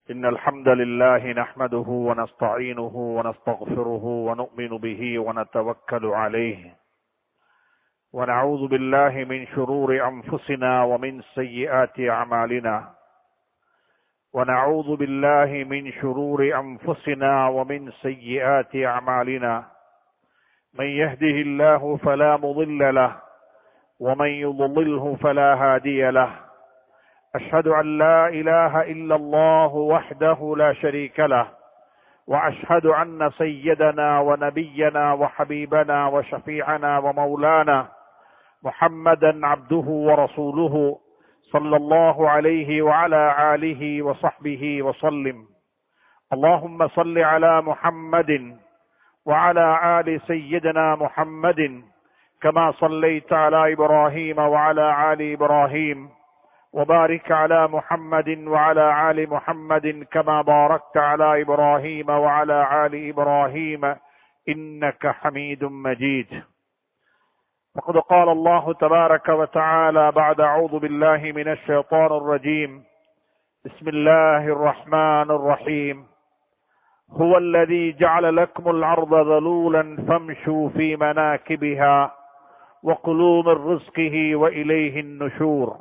إن الحمد لله نحمده ونستعينه ونستغفره ونؤمن به ونتوكل عليه ونعوذ بالله من شرور أنفسنا ومن سيئات أعمالنا ونعوذ بالله من شرور أنفسنا ومن سيئات أعمالنا من يهده الله فلا مضل له ومن يضلله فلا هادي له أشهد أن لا إله إلا الله وحده لا شريك له وأشهد أن سيدنا ونبينا وحبيبنا وشفيعنا ومولانا محمدا عبده ورسوله صلى الله عليه وعلى آله وصحبه وسلم اللهم صل على محمد وعلى آل سيدنا محمد كما صليت على إبراهيم وعلى آل إبراهيم وبارك على محمد وعلى آل محمد كما باركت على إبراهيم وعلى آل إبراهيم إنك حميد مجيد وقد قال الله تبارك وتعالى بعد أعوذ بالله من الشيطان الرجيم بسم الله الرحمن الرحيم هو الذي جعل لكم الأرض ذلولا فامشوا في مناكبها وكلوا من رزقه وإليه النشور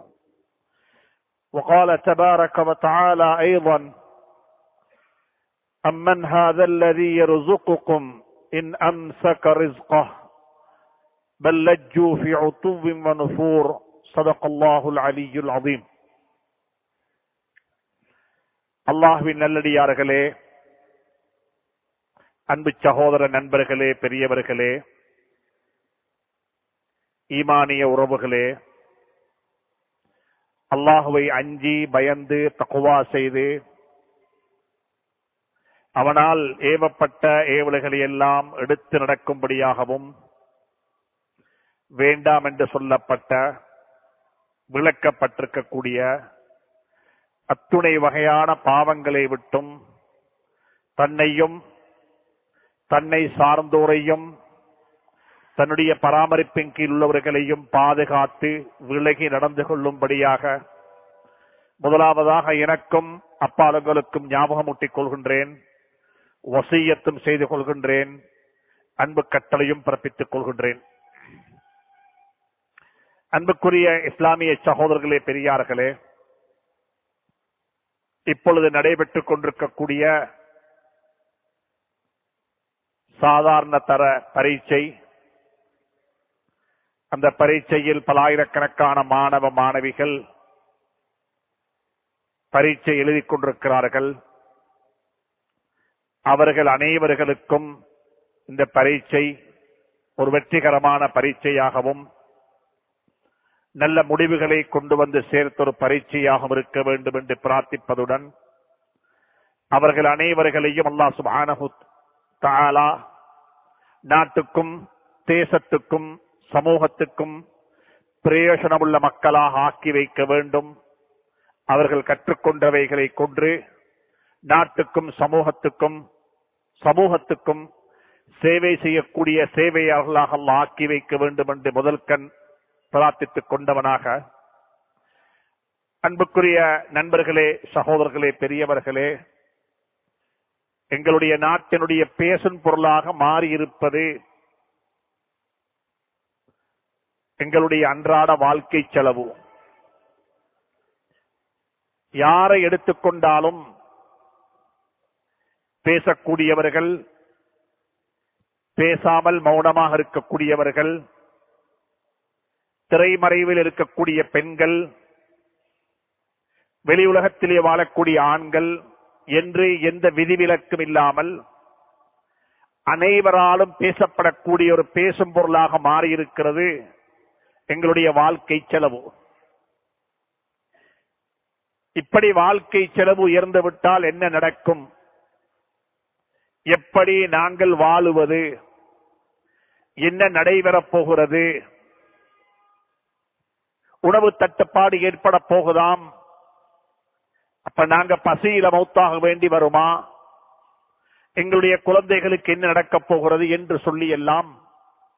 وقال تبارك وتعالى أيضا أمن هذا الذي يرزقكم إن أمسك رزقه بل لجوا في عتو ونفور صدق الله العلي العظيم அல்லாஹுவின் நல்லடியார்களே அன்பு சகோதர நண்பர்களே பெரியவர்களே ஈமானிய உறவுகளே அல்லாஹுவை அஞ்சி பயந்து தக்குவா செய்து அவனால் ஏவப்பட்ட ஏவல்களை எல்லாம் எடுத்து நடக்கும்படியாகவும் வேண்டாம் என்று சொல்லப்பட்ட விளக்கப்பட்டிருக்கக்கூடிய அத்துணை வகையான பாவங்களை விட்டும் தன்னையும் தன்னை சார்ந்தோரையும் தன்னுடைய பராமரிப்பின் கீழ் உள்ளவர்களையும் பாதுகாத்து விலகி நடந்து கொள்ளும்படியாக முதலாவதாக எனக்கும் அப்பாலங்களுக்கும் ஞாபகமூட்டிக் கொள்கின்றேன் வசியத்தும் செய்து கொள்கின்றேன் அன்பு கட்டளையும் பிறப்பித்துக் கொள்கின்றேன் அன்புக்குரிய இஸ்லாமிய சகோதரர்களே பெரியார்களே இப்பொழுது நடைபெற்றுக் கொண்டிருக்கக்கூடிய சாதாரண தர பரீட்சை அந்த பரீட்சையில் பலாயிரக்கணக்கான மாணவ மாணவிகள் பரீட்சை எழுதிக் கொண்டிருக்கிறார்கள் அவர்கள் அனைவர்களுக்கும் இந்த பரீட்சை ஒரு வெற்றிகரமான பரீட்சையாகவும் நல்ல முடிவுகளை கொண்டு வந்து சேர்த்த ஒரு பரீட்சையாகவும் இருக்க வேண்டும் என்று பிரார்த்திப்பதுடன் அவர்கள் அனைவர்களையும் அல்லா சுபானஹு தாலா நாட்டுக்கும் தேசத்துக்கும் சமூகத்துக்கும் பிரயோஜனமுள்ள மக்களாக ஆக்கி வைக்க வேண்டும் அவர்கள் கற்றுக்கொண்டவைகளை கொன்று நாட்டுக்கும் சமூகத்துக்கும் சமூகத்துக்கும் சேவை செய்யக்கூடிய சேவையாளர்களாக ஆக்கி வைக்க வேண்டும் என்று முதல் கண் பிரார்த்தித்துக் கொண்டவனாக அன்புக்குரிய நண்பர்களே சகோதரர்களே பெரியவர்களே எங்களுடைய நாட்டினுடைய பேசும் பொருளாக மாறியிருப்பது எங்களுடைய அன்றாட வாழ்க்கை செலவு யாரை எடுத்துக்கொண்டாலும் பேசக்கூடியவர்கள் பேசாமல் மௌனமாக இருக்கக்கூடியவர்கள் திரைமறைவில் இருக்கக்கூடிய பெண்கள் வெளி உலகத்திலே வாழக்கூடிய ஆண்கள் என்று எந்த விதிவிலக்கும் இல்லாமல் அனைவராலும் பேசப்படக்கூடிய ஒரு பேசும் பொருளாக மாறியிருக்கிறது எங்களுடைய வாழ்க்கை செலவு இப்படி வாழ்க்கை செலவு உயர்ந்து விட்டால் என்ன நடக்கும் எப்படி நாங்கள் வாழுவது என்ன நடைபெறப் போகிறது உணவு தட்டுப்பாடு ஏற்பட போகுதாம் அப்ப நாங்க பசியில மௌத்தாக வேண்டி வருமா எங்களுடைய குழந்தைகளுக்கு என்ன நடக்கப் போகிறது என்று சொல்லி எல்லாம்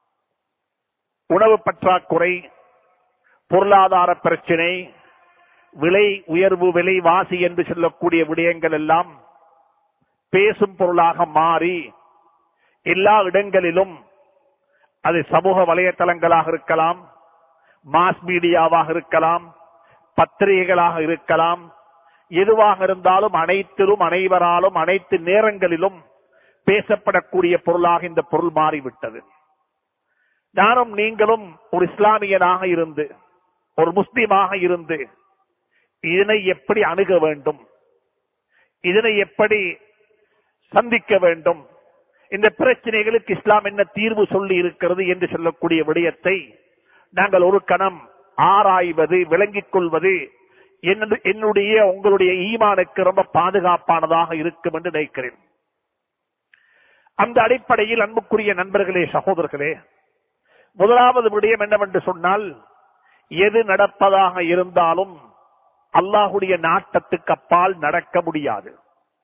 உணவு பற்றாக்குறை பொருளாதார பிரச்சினை விலை உயர்வு விலைவாசி என்று சொல்லக்கூடிய விடயங்கள் எல்லாம் பேசும் பொருளாக மாறி எல்லா இடங்களிலும் அது சமூக வலைத்தளங்களாக இருக்கலாம் மாஸ் மீடியாவாக இருக்கலாம் பத்திரிகைகளாக இருக்கலாம் எதுவாக இருந்தாலும் அனைத்திலும் அனைவராலும் அனைத்து நேரங்களிலும் பேசப்படக்கூடிய பொருளாக இந்த பொருள் மாறிவிட்டது நானும் நீங்களும் ஒரு இஸ்லாமியனாக இருந்து ஒரு முஸ்லிமாக இருந்து இதனை எப்படி அணுக வேண்டும் இதனை எப்படி சந்திக்க வேண்டும் இந்த பிரச்சனைகளுக்கு இஸ்லாம் என்ன தீர்வு சொல்லி இருக்கிறது என்று சொல்லக்கூடிய விடயத்தை நாங்கள் ஒரு கணம் ஆராய்வது விளங்கிக் கொள்வது என்னது- என்னுடைய உங்களுடைய ஈமானுக்கு ரொம்ப பாதுகாப்பானதாக இருக்கும் என்று நினைக்கிறேன் அந்த அடிப்படையில் அன்புக்குரிய நண்பர்களே சகோதரர்களே முதலாவது விடயம் என்னவென்று சொன்னால் எது நடப்பதாக இருந்தாலும் அல்லாஹுடைய நாட்டத்துக்கு அப்பால் நடக்க முடியாது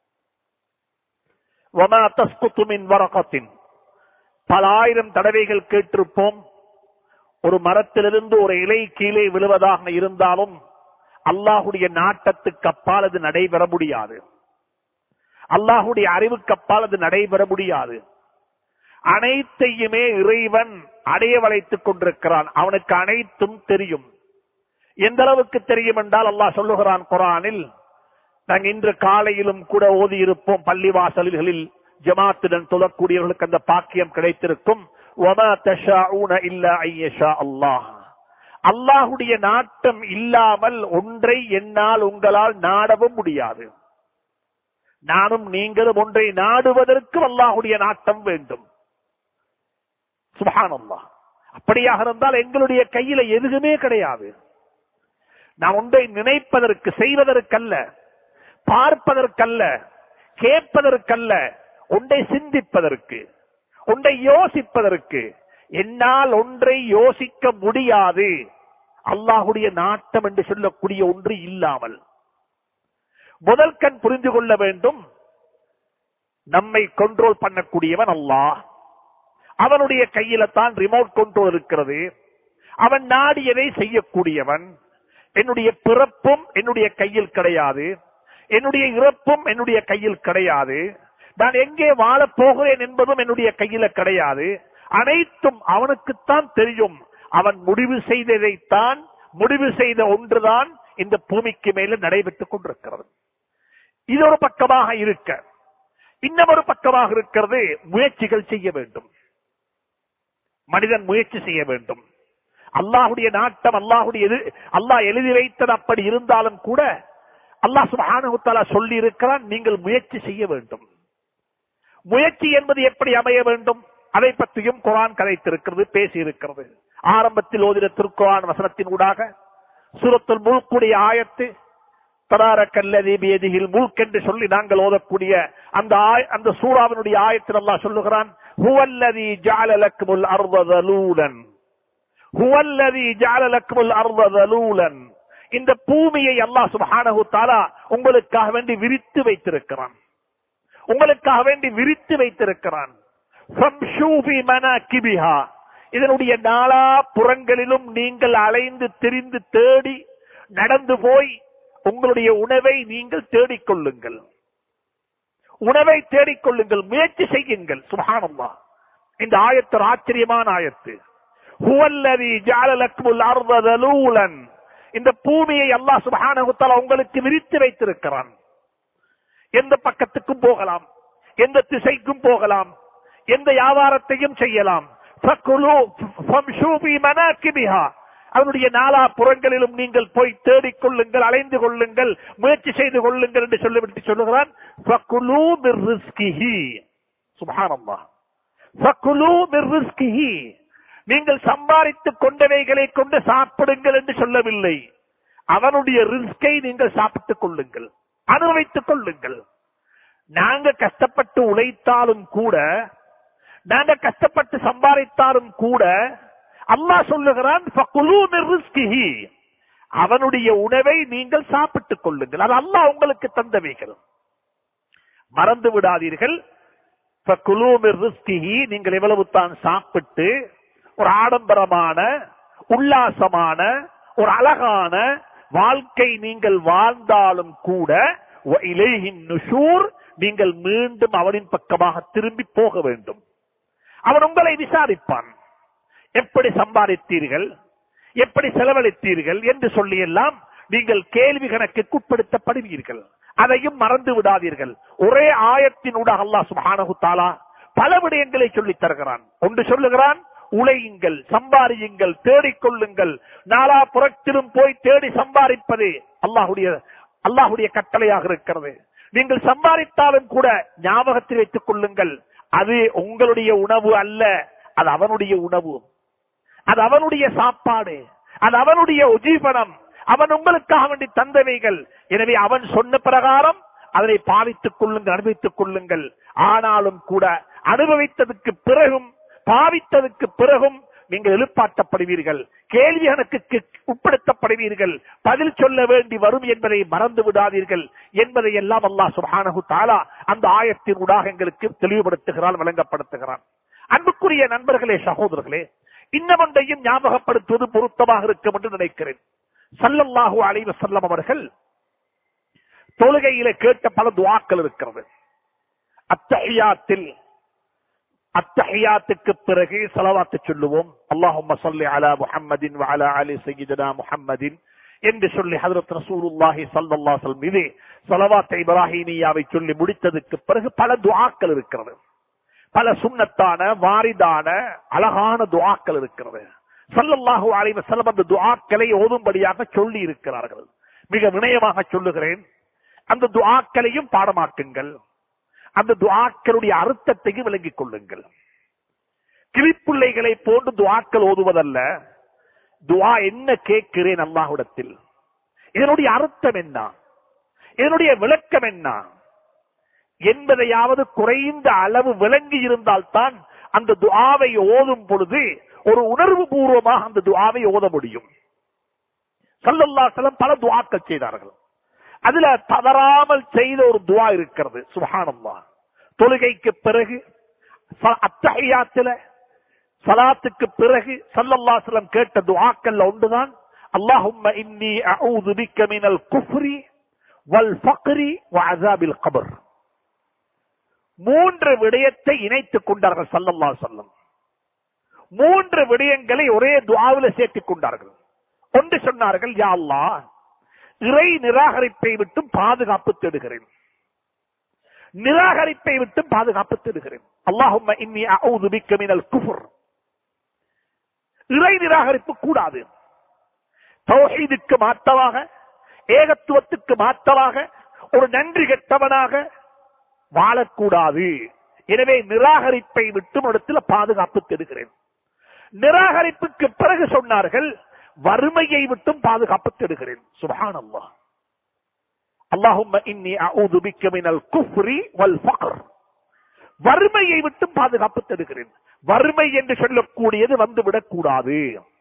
وَمَا تَسْقُطُ مِنْ وَرَقَةٍ பல ஆயிரம் தடவைகள் கேட்டிருப்போம் ஒரு மரத்திலிருந்து ஒரு இலை கீழே விழுவதாக இருந்தாலும் அல்லாஹுடைய நாட்டத்துக்கு அப்பால் அது நடைபெற முடியாது அல்லாஹுடைய அறிவுக்கு அப்பால் அது நடைபெற முடியாது அனைத்தையுமே இறைவன் அடைய வளைத்துக் கொண்டிருக்கிறான் அவனுக்கு அனைத்தும் தெரியும் எந்த அளவுக்கு தெரியும் என்றால் அல்லாஹ் சொல்லுகிறான் குரானில் நாங்கள் இன்று காலையிலும் கூட ஓதி இருப்போம் பள்ளி வாசல்களில் ஜமாத்துடன் தொழக்கூடியவர்களுக்கு அந்த பாக்கியம் கிடைத்திருக்கும் وَمَا تَشَاءُونَ إِلَّا أَن يَشَاءَ اللَّهُ. அல்லாஹுடைய நாட்டம் இல்லாமல் ஒன்றை என்னால் உங்களால் நாடவும் முடியாது நானும் நீங்களும் ஒன்றை நாடுவதற்கு அல்லாஹுடைய நாட்டம் வேண்டும் சுபஹானல்லாஹ் அப்படியாக இருந்தால் எங்களுடைய கையில எதுவுமே கிடையாது நாம் ஒன்றை நினைப்பதற்கு செய்வதற்கல்ல பார்ப்பதற்கல்ல கேட்பதற்கல்ல ஒன்றை சிந்திப்பதற்கு ஒன்றை யோசிப்பதற்கு என்னால் ஒன்றை யோசிக்க முடியாது அல்லாஹுடைய நாட்டம் என்று சொல்லக்கூடிய ஒன்று இல்லாமல் முதல் கண் புரிந்து கொள்ள வேண்டும் நம்மை கண்ட்ரோல் பண்ணக்கூடியவன் அல்லாஹ் அவனுடைய கையில தான் ரிமோட் கண்ட்ரோல் இருக்கிறது அவன் நாடியதை செய்யக்கூடியவன் என்னுடைய பிறப்பும் என்னுடைய கையில் கிடையாது என்னுடைய இறப்பும் என்னுடைய கையில் கிடையாது நான் எங்கே வாழப் போகிறேன் என்பதும் என்னுடைய கையில கிடையாது அனைத்தும் அவனுக்குத்தான் தெரியும் அவன் முடிவு செய்ததைத்தான் முடிவு செய்த ஒன்றுதான் இந்த பூமிக்கு மேல நடைபெற்றுக் கொண்டிருக்கிறது இது ஒரு பக்கமாக இருக்க இன்னமொரு பக்கமாக இருக்கிறது முயற்சிகள் செய்ய வேண்டும் மனிதன் முயற்சி செய்ய வேண்டும் அல்லாஹுடைய நாட்டம் அல்லாஹுடைய எது அல்லாஹ் எழுதி வைத்தது அப்படி இருந்தாலும் கூட அல்லாஹ் சுப்ஹானஹு தஆலா சொல்லி இருக்கிறான் நீங்கள் முயற்சி செய்ய வேண்டும் முயற்சி என்பது எப்படி அமைய வேண்டும் அதை பற்றியும் குரான் கதைத்திருக்கிறது பேசி இருக்கிறது ஆரம்பத்தில் ஓதின திருக்குரான் வசனத்தின் ஊடாக சூரத்துல் முல்குடைய ஆயத்து தராரக்கல்லதி பியதிஹில் முல்க் என்று சொல்லி நாங்கள் ஓதக்கூடிய அந்த ஆய- அந்த சூறாவினுடைய ஆயத்தில் அல்லாஹ் சொல்லுகிறான் ஹுவல்லதி ஜஅல லக்குமுல் அர்த தலூலன் ஹுவல்லதி ஜஅல லக்குமுல் அர்த தலூலன் இந்த பூமியை அல்லாஹ் சுப்ஹானஹு தஆலா உங்களுக்காக வேண்டி விரித்து வைத்திருக்கிறான் உங்களுக்காக வேண்டி விரித்து வைத்திருக்கிறான் ஃபம்ஷூ ஃபீ மனாகிபிஹா. இதனுடைய நாலா புறங்களிலும் நீங்கள் அலைந்து திரிந்து தேடி நடந்து போய் உங்களுடைய உணவை நீங்கள் தேடிக் கொள்ளுங்கள் உணவை தேடிக் கொள்ளுங்கள் முயற்சி செய்யுங்கள் சுபஹானல்லாஹ் இந்த ஆயத்து ஒரு ஆச்சரியமான ஆயத்து ஹுவல்லதி ஜஅல லக்குமுல் அர்த தலூலன் இந்த பூமியை அல்லாஹ் சுப்ஹானஹு தஆலா உங்களுக்கு விரித்து வைத்திருக்கிறான் எந்த பக்கத்துக்கும் போகலாம் எந்த திசைக்கும் போகலாம் எந்த வியாபாரத்தையும் செய்யலாம் ஃபக்குலு ஃபம்ஷூ ஃபீ மனாகிபிஹா. அதனுடைய நாலா புறங்களிலும் நீங்கள் போய் தேடிக் கொள்ளுங்கள் அலைந்து கொள்ளுங்கள் முயற்சி செய்து கொள்ளுங்கள் என்று சொல்லிவிட்டு சொல்லுகிறான் ஃபக்குலு மிர் ரிஸ்கிஹி. சுப்ஹானல்லாஹ் ஃபக்குலு மிர் ரிஸ்கிஹி. நீங்கள் சம்பாதித்துக் கொண்டவைகளை கொண்டு சாப்பிடுங்கள் என்று சொல்லவில்லை அவனுடைய ரிஸ்கை நீங்கள் சாப்பிட்டுக் கொள்ளுங்கள் அனுபவித்துக் கொள்ளுங்கள் நாங்க கஷ்டப்பட்டு உழைத்தாலும் கூட நாங்க கஷ்டப்பட்டு சம்பாதித்தாலும் கூட அல்லாஹ் சொல்லுகிறான் "ஃபகுலூ மின் ரிஸ்கிஹி." அவனுடைய உணவை நீங்கள் சாப்பிட்டுக் கொள்ளுங்கள் அது அல்லாஹ் உங்களுக்கு தந்தவைகள் மறந்து விடாதீர்கள் "ஃபகுலூ மின் ரிஸ்கிஹி." நீங்கள் எவ்வளவு தான் சாப்பிட்டு ஒரு ஆடம்பரமான உல்லாசமான ஒரு அழகான வாழ்க்கை நீங்கள் வாழ்ந்தாலும் கூட வ இலைஹின் நுஷூர் நீங்கள் மீண்டும் அவனின் பக்கமாக திரும்பி போக வேண்டும் அவன் உங்களை விசாரிப்பான் எப்படி சம்பாதித்தீர்கள் எப்படி செலவழித்தீர்கள் என்று சொல்லி எல்லாம் நீங்கள் கேள்வி கணக்குக்கு உட்படுத்தப்படுவீர்கள் அதையும் மறந்து விடாதீர்கள் ஒரே ஆயத்தினூடாக அல்லாஹ் சுப்ஹானஹு தஆலா பல விடயங்களை சொல்லித் தருகிறான் ஒன்று சொல்லுகிறான் உழையுங்கள் சம்பாரியுங்கள் தேடிக்கொள்ளுங்கள் நாலா புறத்திலும் போய் தேடி சம்பாதிப்பது அல்லாஹுடைய அல்லாஹுடைய கட்டளையாக இருக்கிறது நீங்கள் சம்பாதித்தாலும் கூட ஞாபகத்தில் வைத்துக் கொள்ளுங்கள் அது உங்களுடைய உணவு அல்ல அது அவனுடைய உணவு அது அவனுடைய சாப்பாடு அது அவனுடைய உஜீவனம் அவன் உங்களுக்காக வேண்டி தந்தவைகள் எனவே அவன் சொன்ன பிரகாரம் அதனை பாவித்துக் கொள்ளுங்கள் அனுபவித்துக் கொள்ளுங்கள் ஆனாலும் கூட அனுபவித்ததுக்கு பிறகும் பாவித்ததுக்கு பிறகும் நீங்கள் எழுப்பாட்டப்படுவீர்கள் கேள்வி கணக்குக்கு உட்படுத்தப்படுவீர்கள் பதில் சொல்ல வேண்டி வரும் என்பதை மறந்து விடாதீர்கள் என்பதை எல்லாம் அல்லாஹ் சுப்ஹானஹு தஆலா அந்த ஆயத்தின் ஊடாக எங்களுக்கு தெளிவுபடுத்துகிறான் வழங்கப்படுத்துகிறான் அன்புக்குரிய நண்பர்களே சகோதரர்களே இன்னமொன்றையும் ஞாபகப்படுத்துவது பொருத்தமாக இருக்கும் என்று நினைக்கிறேன் சல்லல்லாஹு அலைஹி வஸல்லம் அவர்கள் தொழுகையில கேட்ட பல துஆக்கள் இருக்கிறது அத்தஹியாத்தில் அத்தஹியாத்துக்கு பிறகு ஸலவாத்து சொல்லுவோம் அல்லாஹும்ம ஸல்லி அலா முஹம்மதின் வ அலா அலி சய்யிதினா முஹம்மதின் என்று சொல்லி ஹஜரத் ரசூலுல்லாஹி ஸல்லல்லாஹு அலைஹி வஸல்லம் மீது ஸலவாத் இப்ராஹீமியாவை சொல்லி முடித்ததுக்கு பிறகு பல துஆக்கள் இருக்கிறது பல சுன்னத்தான வாரிதான அழகான துஆக்கள் இருக்கிறது ஸல்லல்லாஹு அலைஹி வஸல்லம் அந்த துஆக்களை ஓதும்படியாக சொல்லி இருக்கிறார்கள் மிக வினயமாக சொல்லுகிறேன் அந்த துஆக்களையும் பாடமாக்குங்கள் அந்த துஆக்களுடைய அர்த்தத்தையும் விளங்கிக் கொள்ளுங்கள் கிளிப்பிள்ளைகளை போன்று துஆக்கள் ஓதுவதல்ல துஆ என்ன கேட்கிறேன் அல்லாஹ்விடத்தில் இதனுடைய அர்த்தம் என்ன இதனுடைய விளக்கம் என்ன என்பதையாவது குறைந்த அளவு விளங்கி இருந்தால்தான் அந்த துஆவை ஓதும் பொழுது ஒரு உணர்வு பூர்வமாக அந்த துஆவை ஓத முடியும் ஸல்லல்லாஹு அலைஹி வஸல்லம் பல துஆக்கள் செய்தார்கள் அதுல தவறாமல் செய்த ஒரு துஆ இருக்கிறது சுப்ஹானல்லாஹ் தொழுகைக்கு பிறகு ச- அத்தஹியாத்துல சலாத்துக்கு பிறகு ஸல்லல்லாஹு அலைஹி வஸல்லம் கேட்ட துஆக்கள்ல ஒன்றுதான் அல்லாஹும்ம இன்னி அஊது பிக்க மினல் குஃப்ரி வல் ஃபக்ரி வ அஸாபில் கபர் மூன்று விடயத்தை இணைத்துக் கொண்டார்கள் ஸல்லல்லாஹு அலைஹி வஸல்லம் மூன்று விடயங்களை ஒரே துஆவில சேர்த்துக் கொண்டார்கள் ஒன்று சொன்னார்கள் யா அல்லாஹ் இறை நிராகரிப்பை விட்டு பாதுகாப்பு தேடுகிறேன் நிராகரிப்பை விட்டு பாதுகாப்பு தேடுகிறேன் அல்லாஹும்ம இன்னி அஊது பிக்க மினல் குஃப்ர் இறை நிராகரிப்பு கூடாது தௌஹீதுக்கு மாற்றமாக ஏகத்துவத்துக்கு மாற்றமாக ஒரு நன்றி கெட்டவனாக வாழக்கூடாது எனவே நிராகரிப்பை விட்டு இடத்துல பாதுகாப்பு தேடுகிறேன் நிராகரிப்புக்கு பிறகு சொன்னார்கள் வறுமையை விட்டும் பாதுகாப்பு தேடுகிறேன் சுபஹானல்லாஹ் அல்லாஹும்ம இன்னி அஊது பிக்க மினல் குஃப்ரி வல் ஃபக்ர் வறுமையை விட்டும் பாதுகாப்பு தேடுகிறேன் வறுமை என்று சொல்லக்கூடியது வந்துவிடக் கூடாது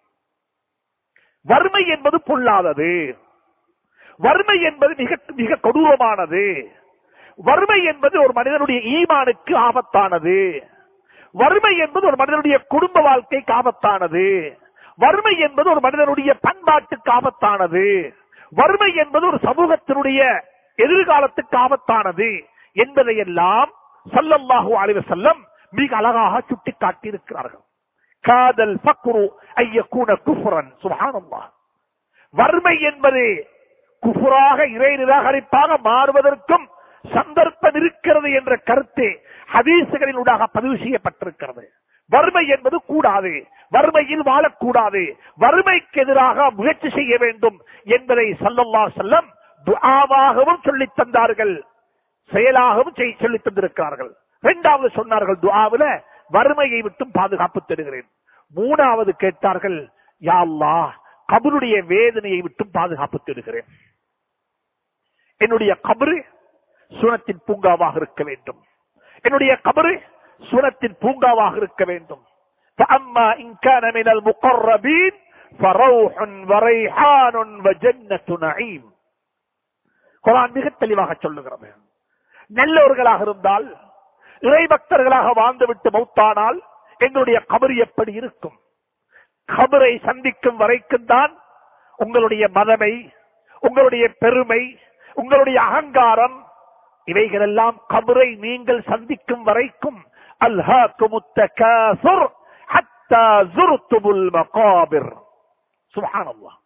வறுமை என்பது பொல்லாதது வறுமை என்பது மிக மிக கொடூரமானது வறுமை என்பது ஒரு மனிதனுடைய ஈமானுக்கு ஆபத்தானது வறுமை என்பது ஒரு மனிதனுடைய குடும்ப வாழ்க்கைக்கு ஆபத்தானது வறுமை என்பது ஒரு மனிதனுடைய பண்பாட்டுக்கு ஆபத்தானது வறுமை என்பது ஒரு சமூகத்தினுடைய எதிர்காலத்துக்கு ஆபத்தானது என்பதையெல்லாம் ஸல்லல்லாஹு அலைஹி வஸல்லம் மிக அழகாக சுட்டிக்காட்டி இருக்கிறார்கள் காதல் ஃபக்ரு ஐயக்கூன குஃப்ரன் சுப்ஹானல்லாஹ் வறுமை என்பது குஃபுராக இறை நிராகரிப்பாக மாறுவதற்கும் சந்தர்ப்பம் இருக்கிறது என்ற கருத்து ஹதீசுகளின் ஊடாக பதிவு செய்யப்பட்டிருக்கிறது வறுமை என்பது கூடாது வறுமையில் வாழக்கூடாது வறுமைக்கு எதிராக முயற்சி செய்ய வேண்டும் என்பதை ஸல்லல்லாஹு அலைஹி வஸல்லம் துஆவாகவும் சொல்லித் தந்தார்கள் செயலாகவும் செய்- சொல்லித் தந்திருக்கிறார்கள் இரண்டாவது சொன்னார்கள் துஆவுல வறுமையை விட்டும் பாதுகாப்பு தருகிறேன் மூணாவது கேட்டார்கள் யா அல்லாஹ் கபருடைய வேதனையை விட்டும் பாதுகாப்பு தருகிறேன் என்னுடைய கபரு சுனத்தின் பூங்காவாக இருக்க வேண்டும் என்னுடைய கபரு சுனத்தின் பூங்காவாக இருக்க வேண்டும் فأما إن كان من المقربين فروح وريحان وجنة نعيم குரான் மிக தெளிவாக சொல்லுகிறது நல்லவர்களாக இருந்தால் இறை பக்தர்களாக வாழ்ந்துவிட்டு மௌத்தானால் எங்களுடைய கபர் எப்படி இருக்கும் கபரை சந்திக்கும் வரைக்கும் தான் உங்களுடைய மதமை உங்களுடைய பெருமை உங்களுடைய அகங்காரம் இவைகளெல்லாம் கபரை நீங்கள் சந்திக்கும் வரைக்கும் அல்ஹாக்குமுத்தகாசுர் ஹத்தா ஜுர்துமுல் மகாபிர் சுப்ஹானல்லாஹ்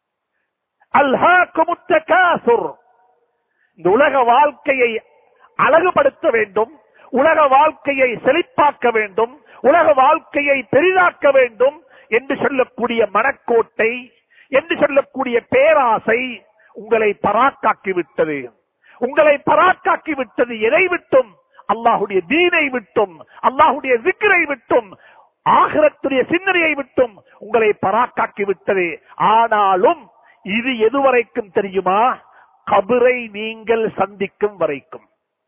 அல்ஹாக்குமுத்தகாசுர் இந்த உலக வாழ்க்கையை அழகுபடுத்த வேண்டும் உலக வாழ்க்கையை செழிப்பாக்க வேண்டும் உலக வாழ்க்கையை பெரிதாக்க வேண்டும் என்று சொல்லக்கூடிய மனக்கோட்டை என்று சொல்லக்கூடிய பேராசை உங்களை பராக்காக்கி விட்டது உங்களை பராக்காக்கி விட்டது எதை விட்டும் அல்லாஹுடைய தீனை விட்டும் அல்லாஹுடைய விக்கிரை விட்டும் ஆகிரத்துடைய சிந்தனையை விட்டும் உங்களை பராக்காக்கி விட்டது ஆனாலும் இது எதுவரைக்கும் தெரியுமா கபரை நீங்கள் சந்திக்கும் வரைக்கும்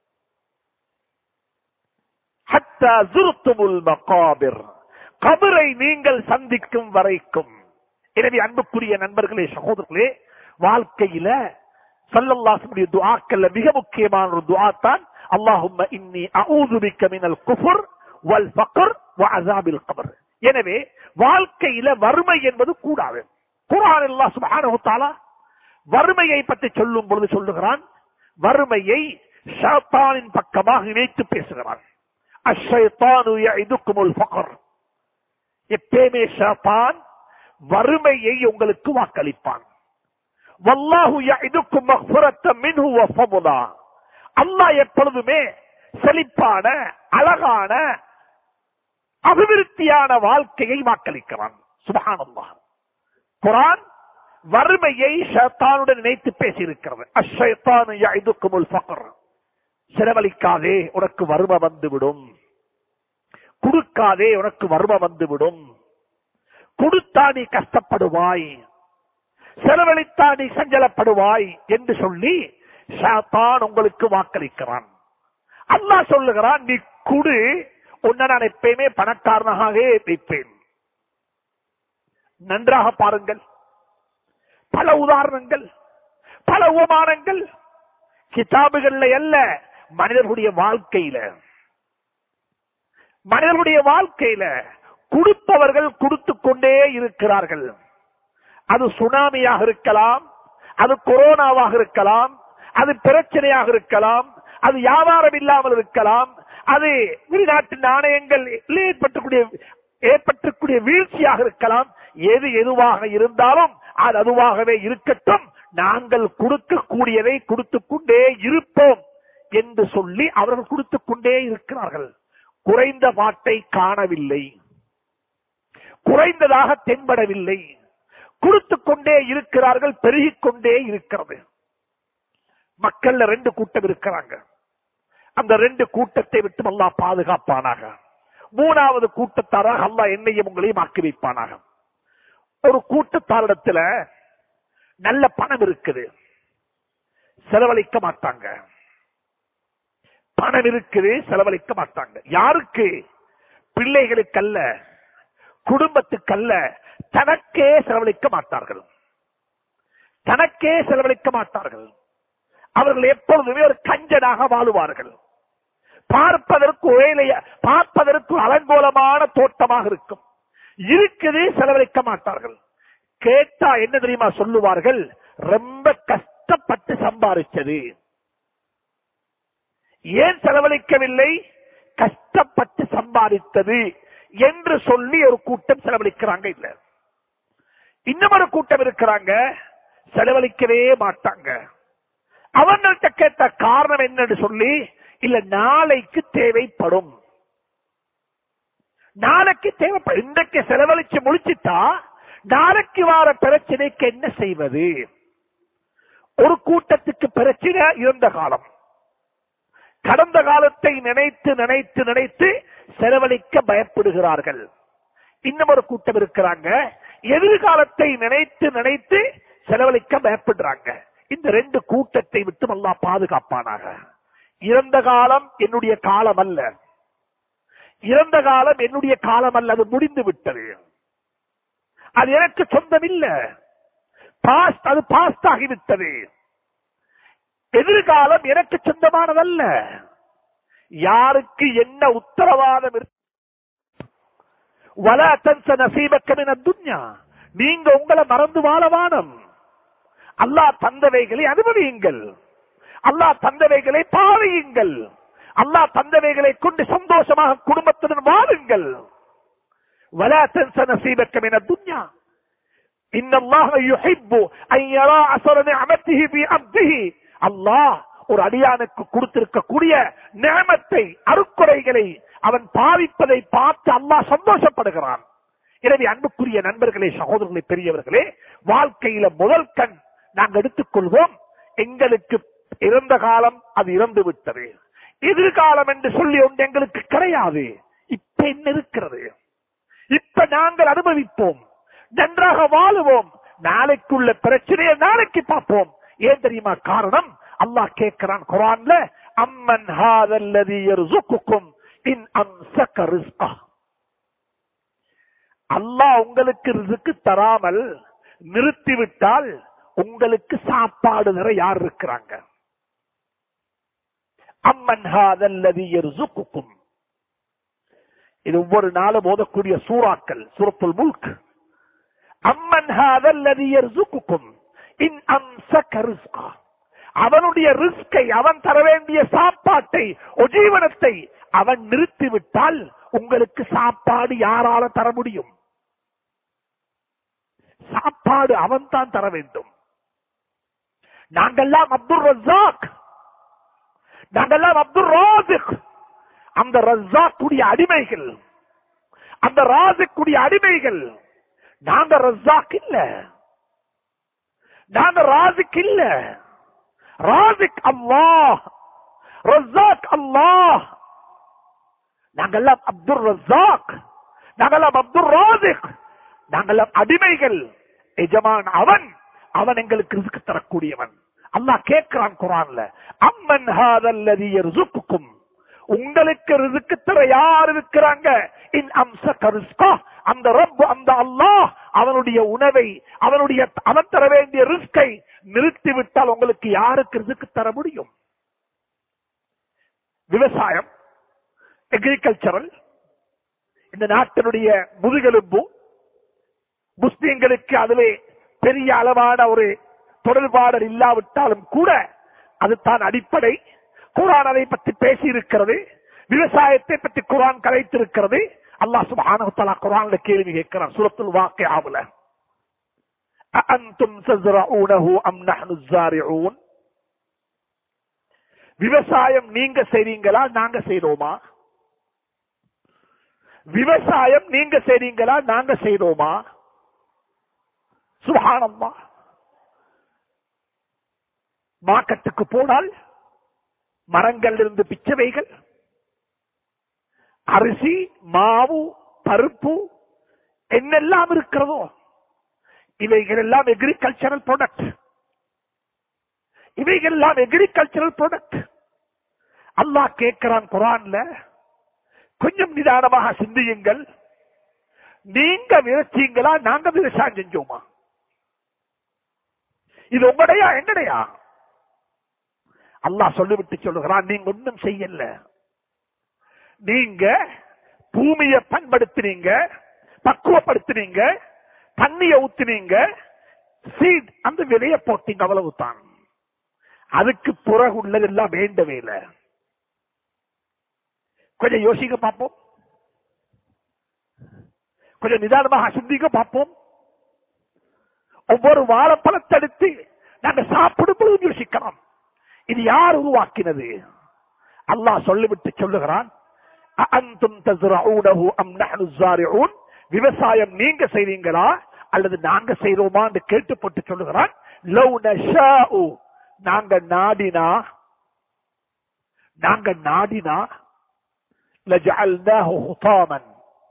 ஹத்தா ஜுருத்துமுல் மகாபிர் கபரை நீங்கள் சந்திக்கும் வரைக்கும் எனவே அன்புக்குரிய நண்பர்களே சகோதரர்களே வாழ்க்கையில சல்லல்லாஹுடைய துஆக்கள்ல மிக முக்கியமான ஒரு துஆ தான் அல்லாஹும்ம இன்னி அஊது பிக்க மினல் குஃபர் வல் ஃபக்ர் வ அஸாபில் கபர் எனவே வாழ்க்கையில வறுமை என்பது கூடாது குர்ஆன் அல்லாஹ் சுப்ஹானஹு வ தஆலா வறுமையை பற்றி சொல்லும் பொழுது சொல்லுகிறான் வறுமையை ஷைத்தானின் பக்கமாக இணைத்து பேசுகிறான் அஷ்ஷைத்தானு யஇதுக்குமுல் ஃபக்ர் எப்பயுமே ஷைத்தான் வறுமையை உங்களுக்கு வாக்களிப்பான் வல்லாஹு யஇதுக்கும் மக்ஃபிரத்தம் மின்ஹு வ ஃபضلا அல்லாஹ் எப்பொழுதுமே செழிப்பான அழகான அபிவிருத்தியான வாழ்க்கையை வாக்களிக்கிறான் சுபஹானல்லாஹ் குர்ஆன் வறுமையை ஷைத்தானுடன் இணைத்து பேசியிருக்கிறது அஷ்ஷைத்தானு யஇதுக்குமுல் ஃபக்ர் செலவழிக்காதே உனக்கு வறுமை வந்துவிடும் கொடுக்காதே உனக்கு வறுமை வந்துவிடும் கொடுத்தா நீ கஷ்டப்படுவாய் செலவழித்தா நீ சஞ்சலப்படுவாய் என்று சொல்லி ஷாத்தான் உங்களுக்கு வாக்களிக்கிறான் அல்லாஹ் சொல்லுகிறான் நீ குடு உன்னை நான் எப்பயுமே பணக்காரனாகவே வைப்பேன் நன்றாக பாருங்கள் பல உதாரணங்கள் பல உபமானங்கள் கிதாபுகள்ல அல்ல மனிதர்களுடைய வாழ்க்கையில மனிதர்களுடைய வாழ்க்கையில கொடுப்பவர்கள் கொடுத்து கொண்டே இருக்கிறார்கள் அது சுனாமியாக இருக்கலாம் அது கொரோனாவாக இருக்கலாம் அது பிரச்சனையாக இருக்கலாம் அது வியாபாரம் இல்லாமல் இருக்கலாம் அது வெளிநாட்டு நாணயங்கள் ஏற்பட்டக்கூடிய ஏற்பட்டக்கூடிய வீழ்ச்சியாக இருக்கலாம் எது எதுவாக இருந்தாலும் அது அதுவாகவே இருக்கட்டும் நாங்கள் கொடுக்கக்கூடியதை கொடுத்துக் கொண்டே இருப்போம் என்று சொல்லி அவர்கள் கொடுத்துக் கொண்டே இருக்கிறார்கள் குறைந்த பாட்டை காணவில்லை குறைந்ததாக தென்படவில்லை கொடுத்துக் கொண்டே இருக்கிறார்கள் பெருகிக் கொண்டே இருக்கிறது மக்கள்ல ரெண்டு கூட்டம் இருக்கிறாங்க அந்த ரெண்டு கூட்டத்தை விட்டு அல்லாஹ் பாதுகாப்பானாக மூணாவது கூட்டத்தாராக அல்லாஹ் என்னையும் உங்களையும் ஆக்கி வைப்பானாக ஒரு கூட்டத்தாரிடத்துல நல்ல பணம் இருக்குது செலவழிக்க மாட்டாங்க பணம் இருக்குது செலவழிக்க மாட்டாங்க யாருக்கு பிள்ளைகளுக்கல்ல குடும்பத்துக்கல்ல தனக்கே செலவழிக்க மாட்டார்கள் தனக்கே செலவழிக்க மாட்டார்கள் அவர்கள் எப்பொழுதுமே ஒரு கஞ்சனாக வாழுவார்கள் பார்ப்பதற்கு ஒரேலைய பார்ப்பதற்கு அலங்கோலமான தோட்டமாக இருக்கும் இருக்குது செலவழிக்க மாட்டார்கள் கேட்டா என்ன தெரியுமா சொல்லுவார்கள் ரொம்ப கஷ்டப்பட்டு சம்பாதிச்சது ஏன் செலவழிக்கவில்லை கஷ்டப்பட்டு சம்பாதித்தது என்று சொல்லி ஒரு கூட்டம் செலவழிக்கிறாங்க இல்ல இன்னும் ஒரு கூட்டம் இருக்கிறாங்க செலவழிக்கவே மாட்டாங்க அவங்கள்ட்ட கேட்ட காரணம் என்னன்னு சொல்லி இல்ல நாளைக்கு தேவைப்படும் நாளைக்கு தேவைப்படும் இன்றைக்கு செலவழிச்சு முடிச்சிட்டா நாளைக்கு வார பிரச்சனைக்கு என்ன செய்வது ஒரு கூட்டத்துக்கு பிரச்சனை இருந்த காலம் கடந்த காலத்தை நினைத்து நினைத்து நினைத்து செலவழிக்க பயப்படுகிறார்கள் இன்னும் ஒரு கூட்டம் இருக்கிறாங்க எதிர்காலத்தை நினைத்து நினைத்து செலவழிக்க பயப்படுறாங்க இந்த ரெண்டு கூட்டத்தை விட்டு நல்லா பாதுகாப்பானாக இறந்த காலம் என்னுடைய காலம் அல்ல இறந்த காலம் என்னுடைய காலம் அல்ல அது முடிந்து விட்டது அது எனக்கு சொந்தம் இல்ல பாஸ்ட் அது பாஸ்ட் ஆகிவிட்டது எதிர்காலம் எனக்கு சொந்தமானதல்ல யாருக்கு என்ன உத்தரவாதம் இருக்கு வல தன்ச நசீபக்கமின துன்யா நீங்க உங்களை மறந்து வாழ வானம் அல்லாஹ் தந்தவைகளை அனுபவியுங்கள் அல்லாஹ் தந்தவைகளை பாவையுங்கள் அல்லாஹ் தந்தவைகளை கொண்டு சந்தோஷமாக குடும்பத்துடன் வாழுங்கள் ولا تنس نصيبك من الدنيا إن الله يحب أن يرى أثر نعمته في عبده الله ஒரு அடியானுக்கு கொடுத்திருக்கக்கூடிய நியமத்தை அருக்குறைகளை அவன் பாவிப்பதை பார்த்து அல்லாஹ் சந்தோஷப்படுகிறான் எனவே அன்புக்குரிய நண்பர்களே சகோதரர்களே பெரியவர்களே வாழ்க்கையில முதல் கண் நாங்கள் எடுத்துக்கொள்வோம் எங்களுக்கு இறந்த காலம் அது இறந்து விட்டது எதிர்காலம் என்று சொல்லி ஒன்று எங்களுக்கு கிடையாது இப்ப என்ன இருக்கிறது இப்ப நாங்கள் அனுபவிப்போம் நன்றாக வாழுவோம் நாளைக்குள்ள பிரச்சனையை நாளைக்கு பார்ப்போம் ஏன் தெரியுமா காரணம் அல்லாஹ் கேட்கிறான் குரான்ல அம்மன் ஹாதல்லதி யர்சுக்குக்கும் இன் அம்சக ரிஸ்கா அல்லாஹ் உங்களுக்கு ரிசுக்கு தராமல் நிறுத்திவிட்டால் உங்களுக்கு சாப்பாடு நிற யார் இருக்கிறாங்க அம்மன் ஹாதல்லதி யர்சுக்குக்கும் இது ஒவ்வொரு நாளும் ஓதக்கூடிய சூறாக்கள் சூரத்துல் முல்க் அம்மன் ஹாதல்லதி யர்சுக்குக்கும் இன் அம்சக ரிஸ்கா அவனுடைய ரிஸ்கை அவன் தர வேண்டிய சாப்பாட்டை உஜீவனத்தை அவன் நிறுத்திவிட்டால் உங்களுக்கு சாப்பாடு யாரால தர முடியும் சாப்பாடு அவன் தான் தர வேண்டும் நாங்கெல்லாம் அப்துல் ரஜாக் நாங்கெல்லாம் அப்துல் ராசிக் அந்த ரஜாக்குடைய அடிமைகள் அந்த ராசிக்குடைய அடிமைகள் நாங்க ரஜாக் இல்ல நாங்க ராசிக் இல்ல ராசிக் அல்லாஹ் ரஜாக் அல்லாஹ் நாங்கெல்லாம் அப்துல் ரஜாக் நாங்கெல்லாம் அப்துல் ராசிக் நாங்கெல்லாம் அடிமைகள் எஜமான் அவன் அவன் எங்களுக்கு ரிஸ்க் தரக்கூடியவன் அல்லாஹ் கேட்கிறான் குரான்ல அம்மன் ஹாதல்லதி யர்சுக்குக்கும் உங்களுக்கு ரிசுக்கு தர யார் இருக்கிறாங்க இன் அம்ச கருஸ்கா அந்த ரப் அந்த அல்லாஹ் அவனுடைய உணவை அவனுடைய அவன் தர வேண்டிய ரிஸ்கை நிறுத்தி விட்டால் உங்களுக்கு யாருக்கு ரிசுக்கு தர முடியும் விவசாயம் அக்ரிகல்ச்சரல் இந்த நாட்டினுடைய முதுகெலும்பு முஸ்லிம்களுக்கு அதிலே பெரிய அளவான ஒரு தொடர்பாடல் இல்லாவிட்டாலும் கூட அதுதான் அடிப்படை குரான் அதை பற்றி பேசி இருக்கிறது விவசாயத்தை பற்றி குரான் கலைத்திருக்கிறது அல்லாஹ் சுப்ஹானஹு தஆலா குரான்ல கேள்வி கேட்கிறான் சூரத்துல் வாக்கியாவுல அஅன்தும் தஸ்ரஊனஹு அம் நஹ்னு ஸாரிஊன் விவசாயம் நீங்க செய்றீங்களா நாங்க செய்றோமா விவசாயம் நீங்க செய்றீங்களா நாங்க செய்றோமா சுபஹானல்லாஹ் மார்க்கெட்டுக்கு போனால் மரங்கள் இருந்து பிச்சவைகள் அரிசி மாவு பருப்பு என்னெல்லாம் இருக்கிறதோ இவைகள் எல்லாம் எக்ரிகல்ச்சரல் ப்ராடக்ட் இவைகள் எல்லாம் எக்ரிகல்ச்சரல் ப்ராடக்ட் அல்லாஹ் கேட்கிறான் குரான்ல கொஞ்சம் நிதானமாக சிந்தியுங்கள் நீங்க விதைச்சீங்களா நாங்க விவசாயம் செஞ்சோமா இது உங்களுடையா எங்கடையா அல்லாஹ் சொல்லிவிட்டு சொல்லுகிறான் நீங்க ஒன்றும் செய்யல நீங்க பூமியை பண்படுத்தினீங்க பக்குவப்படுத்தினீங்க தண்ணிய ஊத்தினீங்க சீட் அந்த விலைய போட்டீங்க அவ்வளவுதான் அதுக்கு பிறகு உள்ளதெல்லாம் வேண்டவே இல்லை கொஞ்சம் யோசிக்க பார்ப்போம் கொஞ்சம் நிதானமாக சிந்திக்க பார்ப்போம் ஒவ்வொரு வாழைப்பழத்தை எடுத்து நாங்க சாப்பிடும் பொழுது யோசிக்கிறோம் இது யார் உருவாக்கினது அல்லாஹ் சொல்லிவிட்டு சொல்லுகிறான் அஅன்தும் தஸ்ரஊனஹு அம் நஹ்னு ஸாரிஊன் விவசாயம் நீங்க செய்றீங்களா அல்லது நாங்க செய்றோமா என்று கேட்டு போட்டு சொல்லுகிறான் லவ் நஷாஉ நாங்க நாடினா நாங்க நாடினா லஜஅல்னாஹு ஹுதாமன்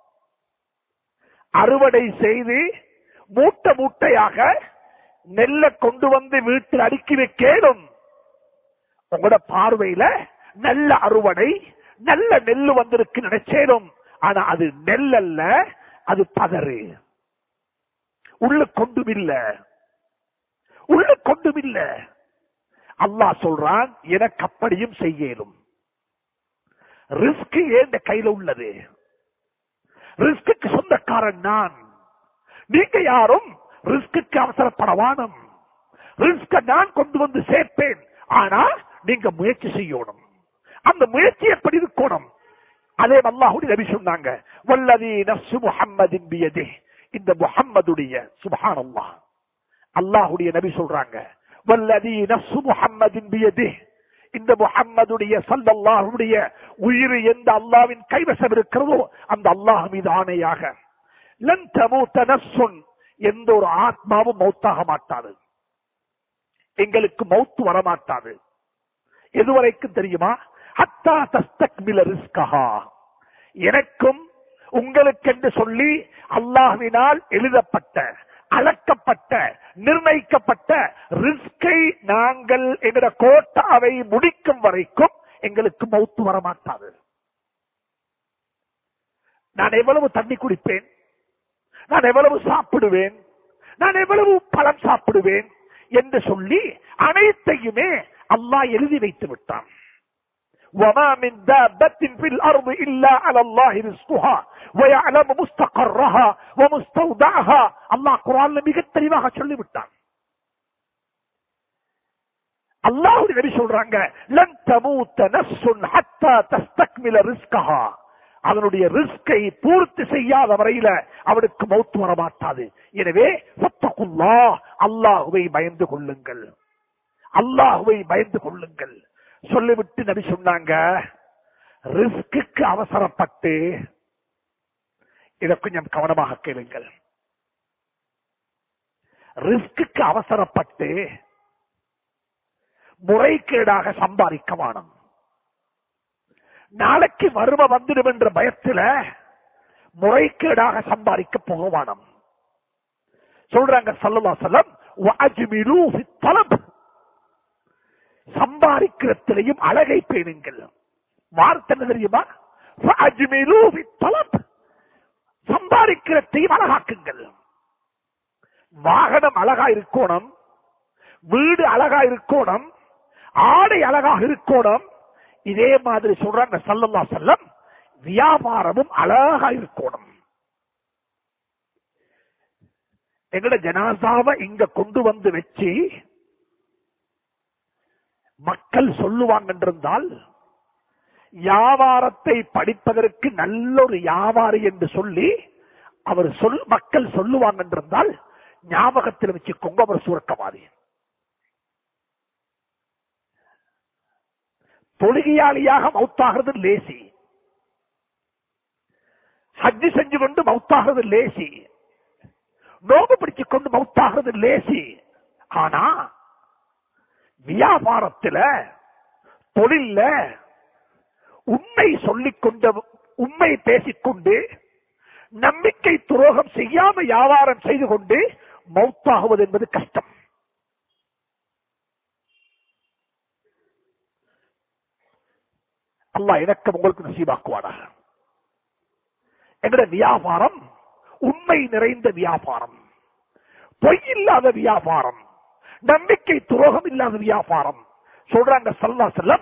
அறுவடை செய்து மூட்டை மூட்டையாக நெல்ல கொண்டு வந்து வீட்டில் அடுக்கி வைக்கணும் உங்களோட பார்வையில நல்ல அறுவடை நல்ல நெல்லு வந்திருக்கு நினைச்சேனும் ஆனா அது நெல் அல்ல அது பதறு உள்ள கொண்டும் இல்ல உள்ள கொண்டும் இல்ல அல்லாஹ் சொல்றான் எனக்கு அப்படியும் செய்யலும் ரிஸ்க் ஏன் கையில உள்ளது ரிஸ்க்கு சொந்தக்காரன் நான் நீங்க யாரும் ரிஸ்க்கு அவசரப்படவானம் ரிஸ்க நான் கொண்டு வந்து சேர்ப்பேன் ஆனா நீங்க முயற்சி செய்யணும் அந்த முயற்சி எப்படி இருக்கணும் அதே அல்லாஹுடைய நபி சொன்னாங்க வல்லதி நஃப்சு முஹம்மதின் பியதே இந்த முஹம்மதுடைய சுப்ஹானல்லாஹ் அல்லாஹுடைய நபி சொல்றாங்க வல்லதி நஃப்சு முஹம்மதின் பியதே இந்த முஹம்மதுடைய சல்லல்லாஹுடைய உயிர் எந்த அல்லாவின் கைவசம் இருக்கிறதோ அந்த அல்லாஹ் மீது ஆணையாக லன் தமூத்த நஃப்சுன் எந்த ஒரு ஆத்மாவும் மௌத்தாக மாட்டாது எங்களுக்கு மௌத்து வரமாட்டாது எதுவரைக்கும் தெரியுமா ஹத்தா தஸ்தக்மில ரிஸ்கஹா எனக்கும் உங்களுக்கென்று சொல்லி அல்லாஹ்வினால் எழுதப்பட்ட அளக்கப்பட்ட நிர்ணயிக்கப்பட்ட ரிஸ்கை நாங்கள் எங்கட கோட்டாவை முடிக்கும் வரைக்கும் எங்களுக்கு மௌத்து வரமாட்டாது நான் எவ்வளவு தண்ணி குடிப்பேன் நான் எவ்வளவு சாப்பிடுவேன் நான் எவ்வளவு பழம் சாப்பிடுவேன் என்று சொல்லி அனைத்தையுமே அல்லாஹ் எழுதி வைத்து விட்டான் وما من دابة في الأرض إلا على الله رزقها ويعلم مستقرها ومستودعها الله قرآن மிக தெளிவாக சொல்லிவிட்டான் அல்லாஹுடைய நபி சொல்றாங்க லன் தமூத்த நஃப்சுன் ஹத்தா தஸ்தக்மில ரிஸ்கஹா அதனுடைய ரிஸ்கை பூர்த்தி செய்யாத வரையில அவனுக்கு மௌத்து வர மாட்டாது எனவே ஃபத்தகுல்லா அல்லாஹுவை பயந்து கொள்ளுங்கள் அல்லாஹுவை பயந்து கொள்ளுங்கள் சொல்லிவிட்டு நபி சொன்னாங்க ரிஸ்க்கு அவசரப்பட்டு இதை கொஞ்சம் கவனமாக கேளுங்கள் ரிஸ்க்கு அவசரப்பட்டு முறைகேடாக சம்பாதிக்க வேணும் நாளைக்கு வறுமை வந்துடும் என்ற பயத்துல முறைகேடாக சம்பாதிக்க போக வேணும் சொல்றாங்க சல்லல்லா செல்லம் வாஜ்மிலு ஃபி தலப் சம்பாதிக்கிறத்திலையும் அழகை பேணுங்கள் வார்த்தை என்ன தெரியுமா வாஜ்மிலு ஃபி தலப் சம்பாதிக்கிறதையும் அழகாக்குங்கள் வாகனம் அழகா இருக்கணும் வீடு அழகா இருக்கணும் ஆடை அழகாக இருக்கணும் இதே மாதிரி சொல்றாங்க சல்லல்லா செல்லம் வியாபாரமும் அழகா இருக்கணும் எங்கட ஜனாசாவை இங்க கொண்டு வந்து வச்சு மக்கள் சொல்லுவாங்க என்றிருந்தால் வியாபாரத்தை படிப்பதற்கு நல்ல ஒரு வியாபாரி என்று சொல்லி அவர் சொல் மக்கள் சொல்லுவாங்க என்றிருந்தால் ஞாபகத்தில் வச்சுக்கோங்க அவர் சுருக்கவாதி தொழுகையாளியாக மௌத்தாகிறது லேசி ஹஜ்ஜி செஞ்சு கொண்டு மௌத்தாகிறது லேசி நோம்பு பிடிச்சுக் கொண்டு மௌத்தாகிறது லேசி ஆனா வியாபாரத்துல தொழில்ல உண்மை சொல்லிக் கொண்ட உண்மை பேசிக்கொண்டு நம்பிக்கை துரோகம் செய்யாம வியாபாரம் செய்து கொண்டு மௌத்தாகுவது என்பது கஷ்டம் அல்லாஹ் எனக்கு உங்களுக்கு நசீபாக்குவானாக எங்கட வியாபாரம் உண்மை நிறைந்த வியாபாரம் பொய் இல்லாத வியாபாரம் நம்பிக்கை துரோகம் இல்லாத வியாபாரம் சொல்றாங்க சல்லா செல்லம்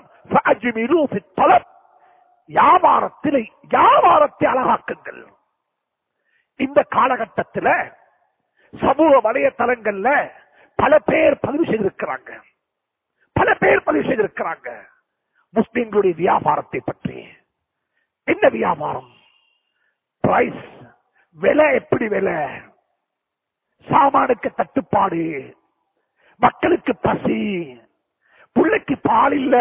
வியாபாரத்திலே வியாபாரத்தை அழகாக்குங்கள் இந்த காலகட்டத்தில் சமூக வலையதளங்கள்ல பல பேர் பதிவு செய்திருக்கிறாங்க பல பேர் பதிவு செய்திருக்கிறாங்க முஸ்லிம்களுடைய வியாபாரத்தை பற்றி என்ன வியாபாரம் பிரைஸ் விலை எப்படி விலை சாமானுக்கு தட்டுப்பாடு மக்களுக்கு பசி பிள்ளைக்கு பால் இல்ல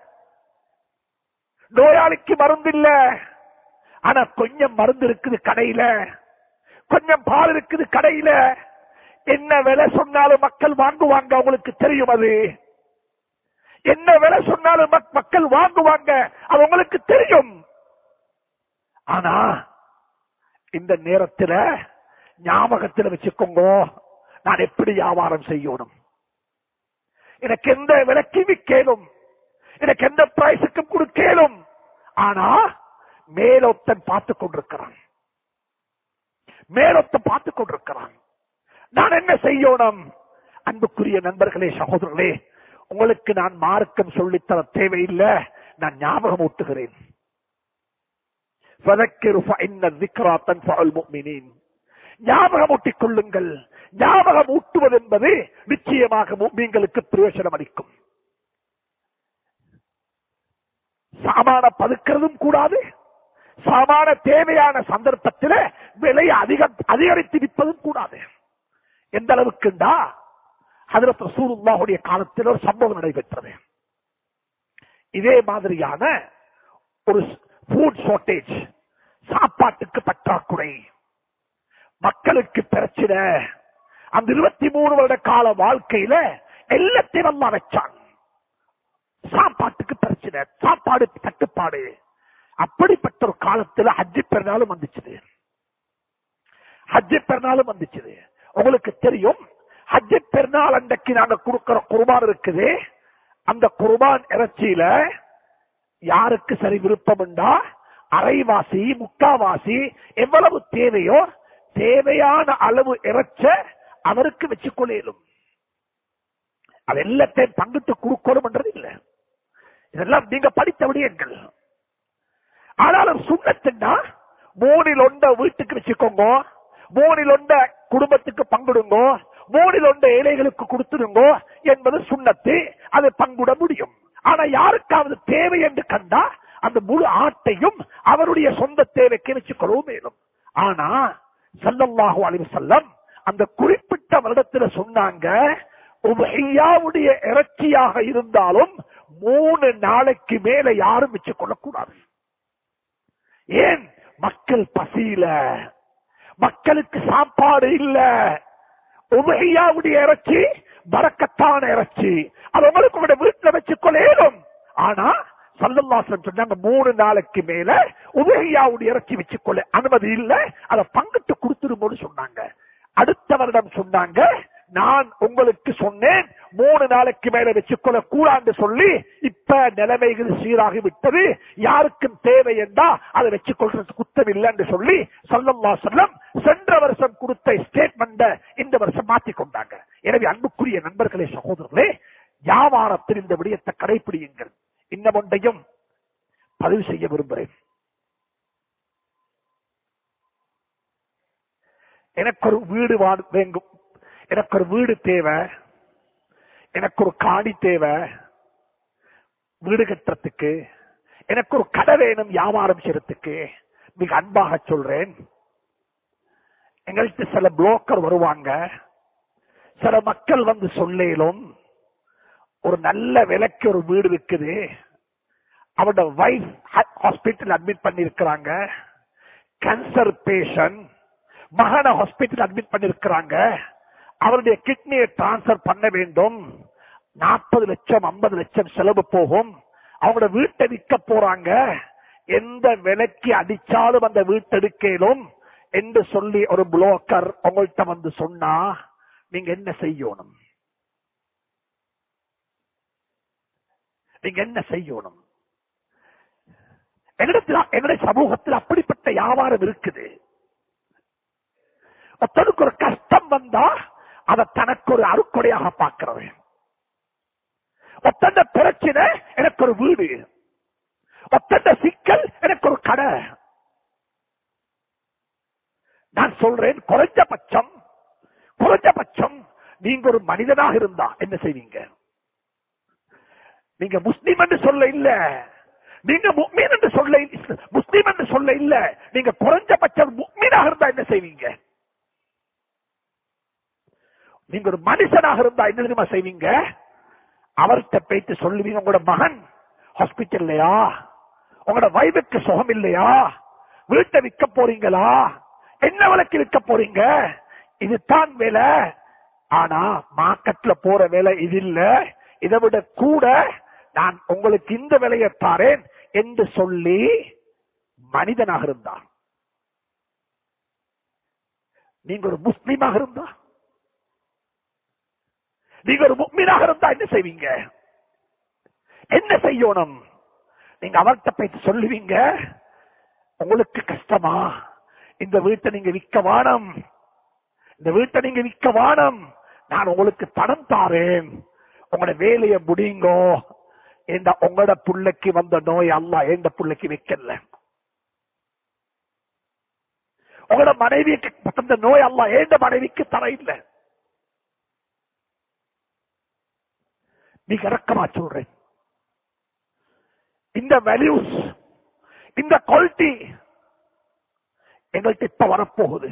நோயாளிக்கு மருந்து இல்ல ஆனா கொஞ்சம் மருந்து இருக்குது கடையில கொஞ்சம் பால் இருக்குது கடையில என்ன விலை சொன்னாலும் மக்கள் வாங்குவாங்க அவங்களுக்கு தெரியும் அது என்ன விலை சொன்னாலும் மக்- மக்கள் வாங்குவாங்க அது உங்களுக்கு தெரியும் ஆனா இந்த நேரத்துல ஞாபகத்துல வச்சுக்கோங்க நான் எப்படி வியாபாரம் செய்யணும் எனக்கு எந்த விலைக்கு விற்கலும் எனக்கு எந்த பிரைஸுக்கும் கொடுக்கலும் ஆனா மேலொத்தன் பார்த்து கொண்டிருக்கிறான் மேலொத்தன் பார்த்து கொண்டிருக்கிறான் நான் என்ன செய்யணும் அன்புக்குரிய நண்பர்களே சகோதரர்களே உங்களுக்கு நான் மார்க்கம் சொல்லித்தர தேவையில்லை நான் ஞாபகம் ஊட்டுகிறேன் فذكر فإن الذكرى تنفع المؤمنين ஞாபகம் ஊட்டிக் கொள்ளுங்கள் ஞாபகம் ஊட்டுவது என்பது நிச்சயமாக மீன்களுக்கு பிரயோஜனம் அளிக்கும் சாமான பதுக்கிறதும் கூடாது சாமான தேவையான சந்தர்ப்பத்தில் விலை அதிக அதிகரித்து விற்பதும் கூடாது எந்த அளவுக்குண்டா ஹதரத் ரசூலுல்லாஹுடைய காலத்தில் ஒரு சம்பவம் நடைபெற்றது இதே மாதிரியான ஒரு ஃபுட் ஷார்டேஜ் சாப்பாட்டுக்கு பற்றாக்குறை மக்களுக்கு பிரச்சனை அந்த இருபத்தி மூணு வருட கால வாழ்க்கையில எல்லாத்தையும் அம்மா வச்சான் சாப்பாட்டுக்கு பிரச்சனை சாப்பாடு தட்டுப்பாடு அப்படிப்பட்ட ஒரு காலத்துல ஹஜ்ஜி பெருநாளும் வந்துச்சு ஹஜ்ஜி பெருநாளும் வந்துச்சு உங்களுக்கு தெரியும் ஹஜ்ஜி பெருநாள் அன்றைக்கு நாங்க கொடுக்கிற குர்பான் இருக்குது அந்த குர்பான் இறைச்சியில யாருக்கு சரி விருப்பம் உண்டா அரைவாசி முக்காவாசி எவ்வளவு தேவையோ தேவையான அளவு இறைச்ச அவருக்கு வச்சுக்கொள்ளும் அது எல்லாத்தையும் பங்கிட்டு கொடுக்கணும் இல்ல இதெல்லாம் நீங்க படித்த விடயங்கள் ஆனாலும் சுண்ணத்துன்னா மூணில் ஒண்ட வீட்டுக்கு வச்சுக்கோங்க மூணில் ஒண்ட குடும்பத்துக்கு பங்கிடுங்க மூணில் ஒண்ட ஏழைகளுக்கு கொடுத்துடுங்க என்பது சுண்ணத்து அதை பங்குட முடியும் ஆனா யாருக்காவது தேவை என்று கண்டா அந்த முழு ஆட்டையும் அவருடைய சொந்த தேவைக்கு வச்சுக்கொள்ளவும் மேலும் ஆனா சல்லல்லாஹு அலைஹி வஸல்லம் அந்த குறிப்பிட்ட வருடத்துல சொன்னாங்க உபையாவுடைய இறைச்சியாக இருந்தாலும் மூணு நாளைக்கு மேல யாரும் வச்சுக் கொள்ளக்கூடாது ஏன் மக்கள் பசியில மக்களுக்கு சாப்பாடு இல்ல உபையாவுடைய இறைச்சி பறக்கத்தான இறைச்சி அது உங்களுக்கு உங்களுடைய வீட்டுல வச்சுக்கொள்ளேனும் ஆனா சல்லல்லாசன் சொன்னாங்க மூணு நாளைக்கு மேல உபகையாவுடைய இறைச்சி வச்சுக்கொள்ள அனுமதி இல்ல அதை பங்கிட்டு கொடுத்துரும்போது சொன்னாங்க அடுத்த வருடம் சொன்னாங்க நான் உங்களுக்கு சொன்னேன் மூணு நாளைக்கு மேல வச்சுக்கொள்ள கூடாது சொல்லி இப்ப நிலைமைகள் சீராகி விட்டது யாருக்கும் தேவை என்றா அதை வச்சுக்கொள்றது குத்தம் இல்லைன்னு சொல்லி சொல்லல்லா சொல்லம் சென்ற வருஷம் கொடுத்த ஸ்டேட்மெண்ட் இந்த வருஷம் மாத்தி கொண்டாங்க எனவே அன்புக்குரிய நண்பர்களே சகோதரர்களே வியாபாரத்தில் இந்த விடயத்தை கடைபிடியுங்கள் இன்னும் ஒன்றையும் பதிவு செய்ய விரும்புகிறேன் எனக்கு ஒரு வீடு வா- வேண்டும் எனக்கு ஒரு வீடு தேவை எனக்கு ஒரு காணி தேவை வீடு கட்டுறதுக்கு எனக்கு ஒரு கடை வேணும் வியாபாரம் செய்யறதுக்கு மிக அன்பாக சொல்றேன் எங்கள்கிட்ட சில புரோக்கர் வருவாங்க சில மக்கள் வந்து சொல்லேலும் ஒரு நல்ல விலைக்கு ஒரு வீடு இருக்குது அவரோட வைஃப் ஹாஸ்பிட்டல் அட்மிட் பண்ணிருக்கிறாங்க கேன்சர் பேஷண்ட் மகனை ஹாஸ்பிட்டல் அட்மிட் பண்ணிருக்கிறாங்க அவருடைய கிட்னியை டிரான்ஸ்பர் பண்ண வேண்டும் நாற்பது லட்சம் ஐம்பது லட்சம் செலவு போகும் அவங்களோட வீட்டை விற்க போறாங்க எந்த விலைக்கு அடிச்சாலும் அந்த வீட்டெடுக்கலும் என்று சொல்லி ஒரு புரோக்கர் உங்கள்கிட்ட வந்து சொன்னா நீங்க என்ன செய்யணும் நீங்க என்ன செய்யணும் என்னிடத்தில் என்னுடைய சமூகத்தில் அப்படிப்பட்ட வியாபாரம் இருக்குது ஒருத்தனுக்கு ஒரு கஷ்டம் வந்தா அதை தனக்கு ஒரு அருக்கொடையாக பார்க்கிறவன் ஒத்தந்த பிரச்சனை எனக்கு ஒரு வீடு ஒத்தந்த சிக்கல் எனக்கு ஒரு கடை நான் சொல்றேன் குறைஞ்சபட்சம் குறைஞ்சபட்சம் நீங்க ஒரு மனிதனாக இருந்தா என்ன செய்வீங்க நீங்க முஸ்லீம் என்று சொல்ல இல்ல நீங்க முக்மீன் என்று சொல்ல இல்ல- முஸ்லீம் என்று சொல்ல இல்ல நீங்க குறைஞ்சபட்சம் முக்மீனாக இருந்தா என்ன செய்வீங்க நீங்க ஒரு மனுஷனாக இருந்தா என்ன தெரியுமா செய்வீங்க அவர்கிட்ட போயிட்டு சொல்லுவீங்க உங்களோட மகன் ஹாஸ்பிட்டல்லையா உங்களோட வைஃபுக்கு சுகம் இல்லையா வீட்டை விற்க போறீங்களா என்ன விலைக்கு விற்க போறீங்க இதுதான் வேலை ஆனா மார்க்கெட்ல போற வேலை இது இல்ல இதை விட கூட நான் உங்களுக்கு இந்த விலையை தாரேன் என்று சொல்லி மனிதனாக இருந்தான் நீங்க ஒரு முஸ்லீமாக இருந்தா நீங்க ஒரு முக்மீனாக இருந்தா என்ன செய்வீங்க என்ன செய்யணும் நீங்க அவர்கிட்ட போயிட்டு சொல்லுவீங்க உங்களுக்கு கஷ்டமா இந்த வீட்டை நீங்க விற்க வானம் இந்த வீட்டை நீங்க விற்க வானம் நான் உங்களுக்கு பணம் தாரேன் உங்களோட வேலையை முடியுங்கோ இந்த உங்களோட புள்ளைக்கு வந்த நோய் அல்ல எந்த புள்ளைக்கு வைக்கல உங்களோட மனைவிக்கு வந்த நோய் அல்ல எந்த மனைவிக்கு தர இல்லை நீங்க இறக்கமா சொல்றேன் இந்த வேல்யூஸ் இந்த குவாலிட்டி எங்கள்கிட்ட இப்ப வரப்போகுது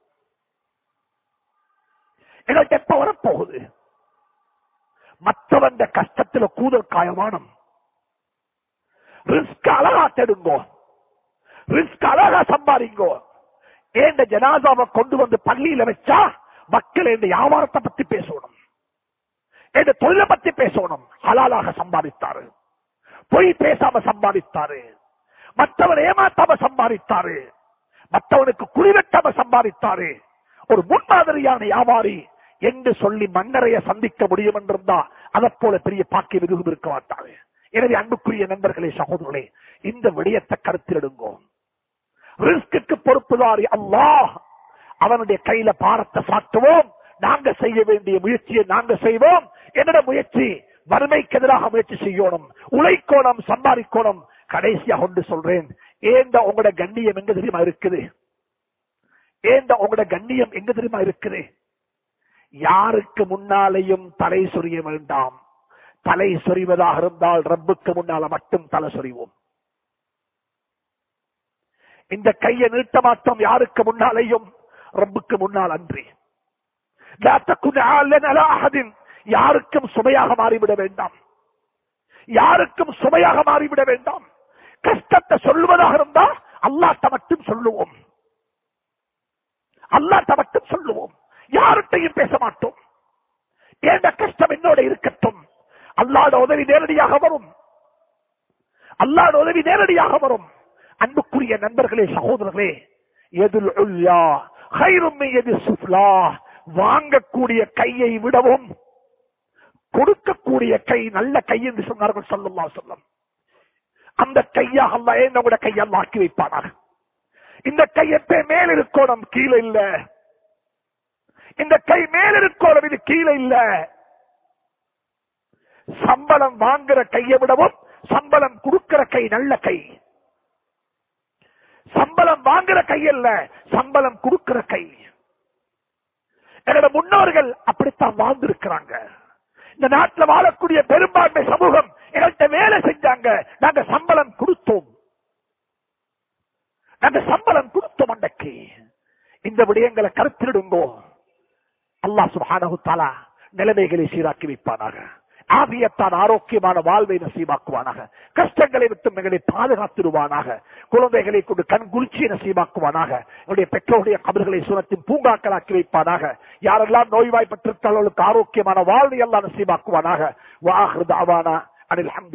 எங்கள்கிட்ட எப்ப வரப்போகுது மற்றவன் கஷ்டத்துல கூதல் காயமானம் ரிஸ்க் அழகா தேடுங்கோ ரிஸ்க் அழகா சம்பாதிங்கோ ஏண்ட ஜனாதாவை கொண்டு வந்து பள்ளியில வச்சா மக்கள் இந்த வியாபாரத்தை பத்தி பேசணும் இந்த தொழிலை பத்தி பேசணும் ஹலாலாக சம்பாதித்தாரு பொய் பேசாம சம்பாதித்தாரு மற்றவன் ஏமாத்தாம சம்பாதித்தாரு மற்றவனுக்கு குறிவெட்டாம சம்பாதித்தாரு ஒரு முன்மாதிரியான வியாபாரி என்று சொல்லி மன்னரைய சந்திக்க முடியும் என்றிருந்தா அதை போல பெரிய பாக்கியம் எதுவும் இருக்க மாட்டாரு எனவே அன்புக்குரிய நண்பர்களே சகோதரர்களே இந்த விடயத்தை கருத்திலிடுங்கோ ரிஸ்க்கு பொறுப்புதாரி அல்லாஹ் அவனுடைய கையில பாரத்தை சாட்டுவோம் நாங்க செய்ய வேண்டிய முயற்சியை நாங்க செய்வோம் என்னோட முயற்சி வறுமைக்கு எதிராக முயற்சி செய்யணும் உழைக்கோணம் சம்பாதிக்கோணம் கடைசியா கொண்டு சொல்றேன் ஏந்த உங்களோட கண்ணியம் எங்க தெரியுமா இருக்குது ஏந்த உங்களோட கண்ணியம் எங்க தெரியுமா இருக்குது யாருக்கு முன்னாலேயும் தலை சொரிய வேண்டாம் தலை சொறிவதாக இருந்தால் ரப்புக்கு முன்னால மட்டும் தலை சொறிவோம் இந்த கையை நீட்ட மாட்டோம் யாருக்கு முன்னாலேயும் ரப்புக்கு முன்னால் அன்றி லா தகுன் ஆலன் அலா அஹதின். யாருக்கும் சுமையாக மாறிவிட வேண்டாம் யாருக்கும் சுமையாக மாறிவிட வேண்டாம் கஷ்டத்தை சொல்லுவதாக இருந்தா அல்லாட்ட மட்டும் சொல்லுவோம் அல்லாட்ட மட்டும் சொல்லுவோம் யார்கிட்டையும் பேச மாட்டோம் ஏண்ட கஷ்டம் என்னோட இருக்கட்டும் அல்லாட உதவி நேரடியாக வரும் அல்லாட உதவி நேரடியாக வரும் அன்புக்குரிய நண்பர்களே சகோதரர்களே எதில் உல்யா ஹைரும் எது சுஃப்லா வாங்கக்கூடிய கையை விடவும் கொடுக்கக்கூடிய கை நல்ல கை என்று சொன்னார்கள் சொல்லல்லா சொல்லம் அந்த கையாக அல்ல ஏன் கூட கையால் ஆக்கி வைப்பானாக இந்த கை எப்ப மேல் இருக்கணும் கீழே இல்ல இந்த கை மேல் இருக்கணும் இது கீழே இல்ல சம்பளம் வாங்குற கையை விடவும் சம்பளம் கொடுக்கிற கை நல்ல கை சம்பளம் வாங்குற கை அல்ல சம்பளம் கொடுக்கிற கை என்னோட முன்னோர்கள் அப்படித்தான் வாழ்ந்திருக்கிறாங்க இந்த நாட்டில் வாழக்கூடிய பெரும்பான்மை சமூகம் எங்கள்கிட்ட வேலை செஞ்சாங்க நாங்க சம்பளம் கொடுத்தோம் நாங்க சம்பளம் கொடுத்தோம் அன்றைக்கு இந்த விடயங்களை கருத்திடுங்கோ அல்லாஹ் சுப்ஹானஹு தஆலா நிலைமைகளை சீராக்கி வைப்பானாக ஆபியத்தான் ஆரோக்கியமான வாழ்வை நசீபாக்குவானாக கஷ்டங்களை விட்டு எங்களை பாதுகாத்திடுவானாக குழந்தைகளை கொண்டு கண் குளிர்ச்சியை நசீபாக்குவானாக என்னுடைய பெற்றோருடைய கபர்களை சுனத்தின் பூங்காக்களாக்கி வைப்பானாக யாரெல்லாம் நோய்வாய்ப்பட்டிருத்தால் அவர்களுக்கு ஆரோக்கியமான வாழ்வை எல்லாம் நசீபாக்குவானாக வாஹிருதாவானா அனில்